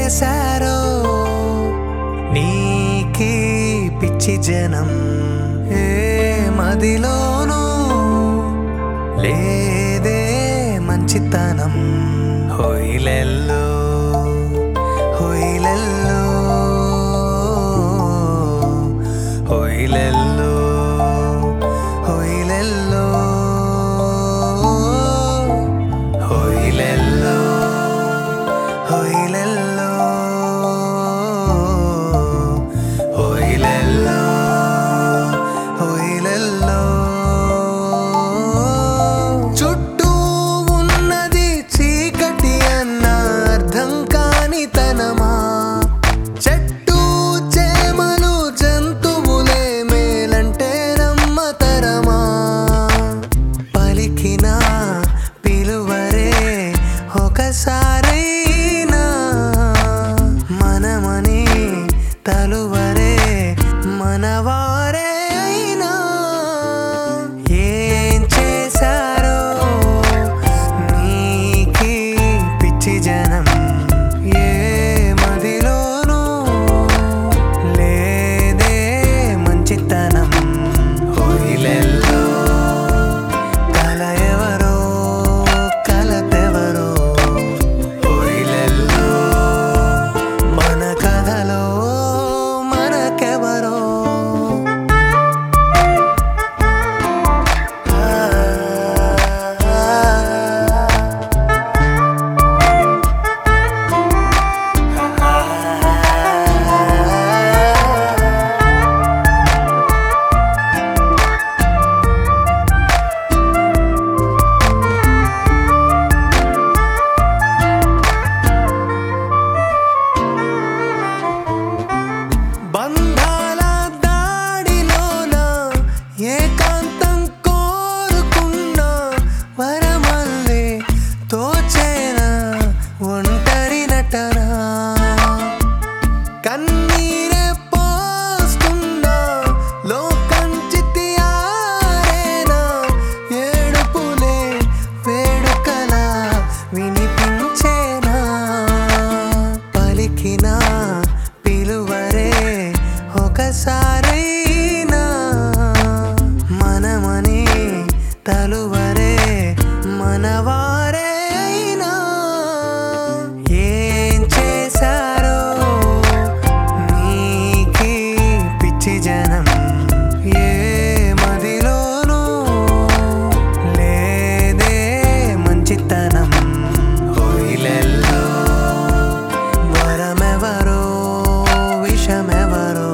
చేశారో నీకి పిచ్చి జనం ఏ మదిలోనూ లేదే మంచితనం హొయిలెల్లో హొయిలెల్లో హొయిలెల్లో హొయిలెల్లో హొయిలెల్లో హొయిలెల్లో హొయిలెల్లో హొయిలెల్లో చుట్టూ ఉన్నది చీకటి అన్న అర్థం కాని తనమా చెట్టు చేమలు జంతువులే మేలంటే నమ్మతరమా పలికిన పిలువరే ఒకసారైనా మనమని తలువరే మనవారే అయినా ఏం చేశారో నీకి పిచ్చి జనం ఏ మదిలోనూ లేదే మంచితనం హొయిలెల్లో కల ఎవరో కలపెవరో హొయిలెల్లో మన కథలో మనకెవరో బంధాల దాడిలోన ఏకాంతం కోరుకున్నా వరమల్లే తోచేన ఒంటరి నటన కన్నీరే పోస్తున్నా లోకం చితి ఆరేనా ఏడుపులే వేడుకల వినిపించేనా పలికిన పిలువరే ఒకసారైనా మనమని తలువరే మనవారే అయినా ఏం చేశారో నీకి పిచ్చి జనం ఏ మదిలోనూ లేదే మంచితనం హొయిలెల్లో వరమెవరో విషమెవరో